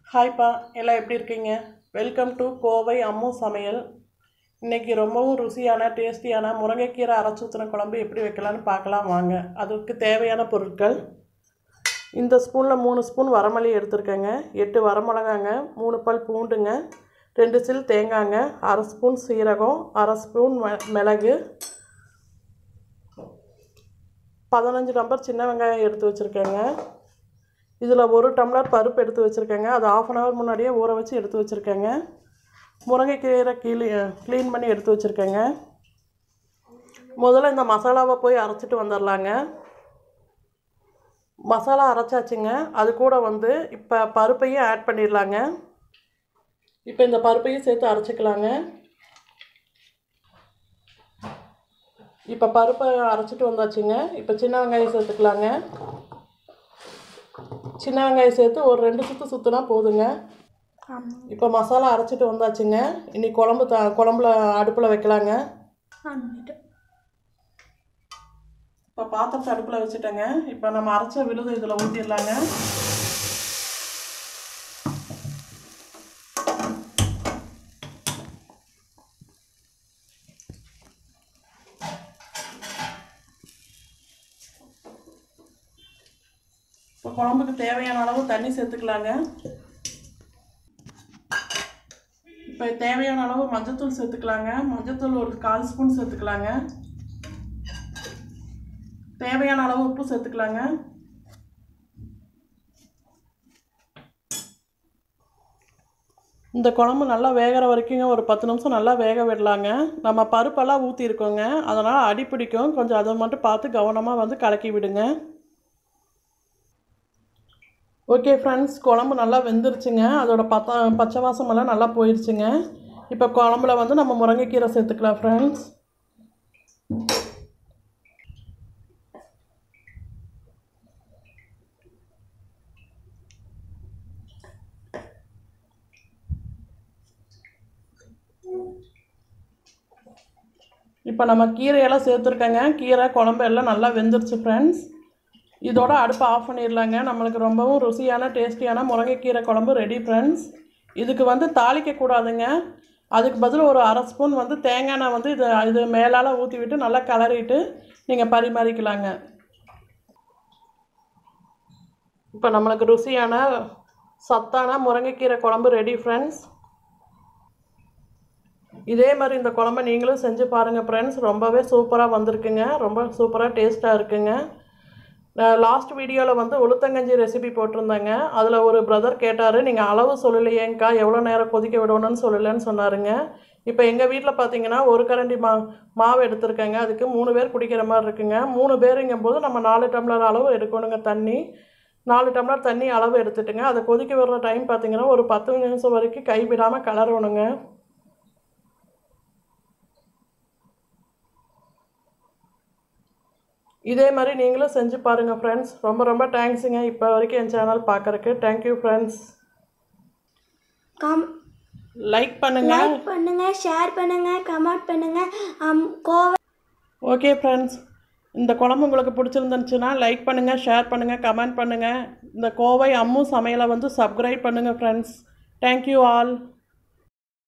ஹாய்ப்பா எல்லாம் எப்படி இருக்கீங்க வெல்கம் டு கோவை அம்மு சமையல் இன்றைக்கி ரொம்பவும் ருசியான டேஸ்டியான முருங்கைக்கீரை அரைச்சி ஊற்றின குழம்பு எப்படி வைக்கலான்னு பார்க்கலாம் வாங்க அதுக்கு தேவையான பொருட்கள் இந்த ஸ்பூனில் மூணு ஸ்பூன் வரமல்லி எடுத்திருக்கேங்க எட்டு வரமிளகாங்க மூணு பல் பூண்டுங்க ரெண்டு சில் தேங்காய்ங்க அரை ஸ்பூன் சீரகம் அரை ஸ்பூன் ம- மிளகு பதினஞ்சு நம்பர் சின்ன வெங்காயம் எடுத்து வச்சுருக்கேங்க இதில் ஒரு டம்ளர் பருப்பு எடுத்து வச்சுருக்கேங்க அது ஆஃப் அன் ஹவர் முன்னாடியே ஊற வச்சு எடுத்து வச்சுருக்கேங்க முருங்கைக்கீரை கீழே க்ளீன் பண்ணி எடுத்து வச்சுருக்கேங்க முதல்ல இந்த மசாலாவை போய் அரைச்சிட்டு வந்துடலாங்க மசாலா அரைச்சாச்சுங்க அது கூட வந்து இப்போ பருப்பையும் ஆட் பண்ணிடலாங்க இப்போ இந்த பருப்பையும் சேர்த்து அரைச்சிக்கலாங்க இப்போ பருப்பை அரைச்சிட்டு வந்தாச்சுங்க இப்போ சின்ன வெங்காயம் சேர்த்துக்கலாங்க சின்ன வெங்காயம் சேர்த்து ஒரு ரெண்டு சுற்று சுற்றுனா போதுங்க இப்போ மசாலா அரைச்சிட்டு வந்தாச்சுங்க இனி குழம்பு த குழம்புல அடுப்பில் வைக்கலாங்க இப்போ பாத்திரத்தை அடுப்பில் வச்சுட்டேங்க இப்போ நம்ம அரைச்ச விழுது இதில் ஊற்றிடலாங்க இப்போ குழம்புக்கு தேவையான அளவு தண்ணி சேர்த்துக்கலாங்க இப்போ தேவையான அளவு மஞ்சத்தூள் சேர்த்துக்கலாங்க மஞ்சத்தூள் ஒரு கால் ஸ்பூன் சேர்த்துக்கலாங்க தேவையான அளவு உப்பு சேர்த்துக்கலாங்க இந்த குழம்பு நல்லா வேகிற வரைக்குங்க ஒரு பத்து நிமிஷம் நல்லா வேக விடலாங்க நம்ம பருப்பெல்லாம் ஊற்றிருக்கோங்க அதனால் அடி பிடிக்கும் கொஞ்சம் அதை மட்டும் பார்த்து கவனமாக வந்து கலக்கி விடுங்க ஓகே ஃப்ரெண்ட்ஸ் குழம்பு நல்லா வெந்துருச்சுங்க அதோட பத்தா பச்சை வாசமெல்லாம் நல்லா போயிடுச்சுங்க இப்போ குழம்புல வந்து நம்ம முருங்கைக்கீரை சேர்த்துக்கலாம் ஃப்ரெண்ட்ஸ் இப்போ நம்ம கீரையெல்லாம் சேர்த்துருக்கேங்க கீரை குழம்பு எல்லாம் நல்லா வெந்துருச்சு ஃப்ரெண்ட்ஸ் இதோட அடுப்பை ஆஃப் பண்ணிடலாங்க நம்மளுக்கு ரொம்பவும் ருசியான டேஸ்டியான முருங்கைக்கீரை குழம்பு ரெடி ஃப்ரெண்ட்ஸ் இதுக்கு வந்து தாளிக்க கூடாதுங்க அதுக்கு பதில் ஒரு அரை ஸ்பூன் வந்து தேங்காய் எண்ணெய் வந்து இது இது மேலால் ஊற்றி விட்டு நல்லா கிளறிட்டு நீங்கள் பரிமாறிக்கலாங்க இப்போ நம்மளுக்கு ருசியான சத்தான முருங்கைக்கீரை குழம்பு ரெடி ஃப்ரெண்ட்ஸ் இதே மாதிரி இந்த குழம்ப நீங்களும் செஞ்சு பாருங்கள் ஃப்ரெண்ட்ஸ் ரொம்பவே சூப்பராக வந்திருக்குங்க ரொம்ப சூப்பராக டேஸ்ட்டாக இருக்குங்க லாஸ்ட் வீடியோவில் வந்து உளுத்தங்கஞ்சி ரெசிபி போட்டிருந்தேங்க அதில் ஒரு பிரதர் கேட்டார் நீங்கள் அளவு சொல்லலையேங்க்கா எவ்வளோ நேரம் கொதிக்க விடணும்னு சொல்லலைன்னு சொன்னாருங்க இப்போ எங்கள் வீட்டில் பார்த்தீங்கன்னா ஒரு கரண்டி மா மாவு எடுத்திருக்கேங்க அதுக்கு மூணு பேர் குடிக்கிற மாதிரி இருக்குங்க மூணு பேருங்கும்போது நம்ம நாலு டம்ளர் அளவு எடுக்கணுங்க தண்ணி நாலு டம்ளர் தண்ணி அளவு எடுத்துட்டுங்க அதை கொதிக்க விடுற டைம் பார்த்தீங்கன்னா ஒரு பத்து நிமிஷம் வரைக்கும் கைவிடாமல் கலரணுங்க இதே மாதிரி நீங்களும் செஞ்சு பாருங்கள் ஃப்ரெண்ட்ஸ் ரொம்ப ரொம்ப தேங்க்ஸுங்க இப்போ வரைக்கும் என் சேனல் பார்க்குறக்கு தேங்க்யூ ஃப்ரெண்ட்ஸ் கம் லைக் பண்ணுங்க லைக் பண்ணுங்க ஷேர் பண்ணுங்க கமெண்ட் பண்ணுங்க அம் கோவை ஓகே ஃப்ரெண்ட்ஸ் இந்த குழம்பு உங்களுக்கு பிடிச்சிருந்துச்சுன்னா லைக் பண்ணுங்கள் ஷேர் பண்ணுங்கள் கமெண்ட் பண்ணுங்கள் இந்த கோவை அம்மு சமையலை வந்து சப்ஸ்கிரைப் பண்ணுங்கள் ஃப்ரெண்ட்ஸ் தேங்க்யூ ஆல்